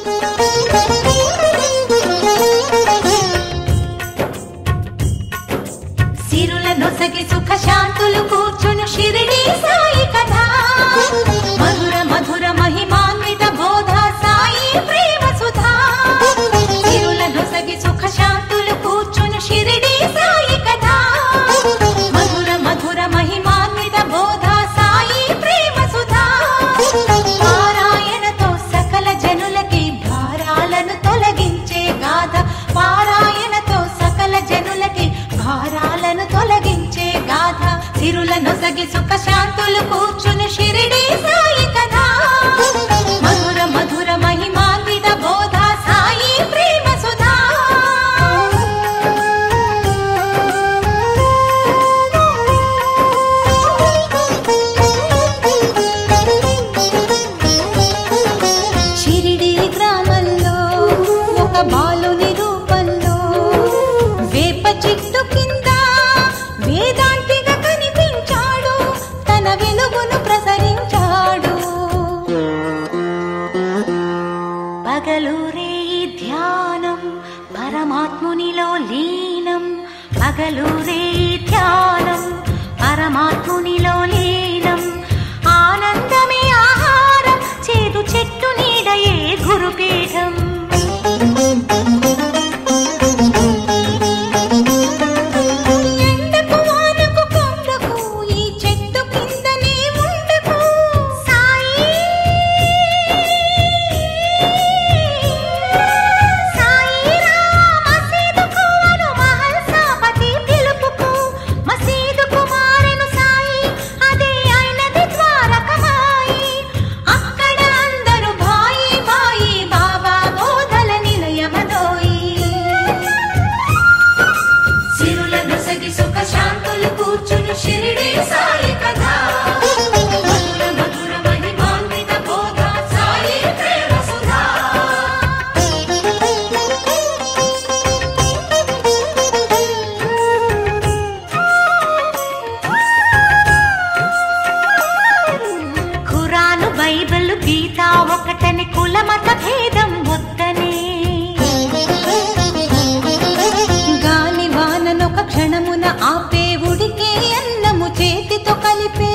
సిరుల నొసగి సుఖ శాంతులు కూర్చును షిరిడి సాయి కథ మధుర మధుర మహిమాన్విత బోధ సాయి ప్రేమ సుధా సిరుల నొసగి సుఖ శాంతులు కూర్చును షిరిడి సాయి కథ మధుర మధుర మహిమాన్విత బోధ సాయి ప్రేమ సుధా పారాయణతో సకల జనులకి భారాలను తొలగించే గాథ పారాయణతో సకల జనులకి భారాలను తొలగించే గాథ సిరుల నొసగి సుఖ శాంతులు కూర్చుని షిరిడి సాయి కథ మధుర మధుర మహిమాన్విత బోధ సాయి ప్రేమ సుధా షిరిడి గ్రామంలో ఒక బాలుని రూపంలో వేప చెట్టు కింద వేదాంతిగా కనిపించాడు తన వెలుగును ప్రసరించాడు పగలూరే ధ్యానం పరమాత్మునిలో లీనం పగలూరే ధ్యానం పరమాత్మునిలో లీనం ఆనందమే ఆహారం చేదు చెట్టు నీడయే గురుపీఠం ఎండకు వానకు కొండకు ఈ చెట్టు కిందనే ఉండకు సాయి మసీదుకు అను మహల్సాపతి పిలుపుకు మసీదుకు మారెను సాయి అదే అయినది ద్వారకమాయి అక్కడ అందరూ భాయి భాయి బాబా బోధల నిలయమదోయి సిరుల నొసగి సుఖ శాంతులు కూర్చుని షిరిడి సాయి కథ మధుర మధుర మహిమాన్విత బోధ సాయి ప్రేమ సుధా ఖురాను బైబిల్ గీత ఒకటని కుల మత భేదం వద్దనే గాలి వాననొక క్షణమున ఆపే ఉడికే అన్నము చేతితో కలిపే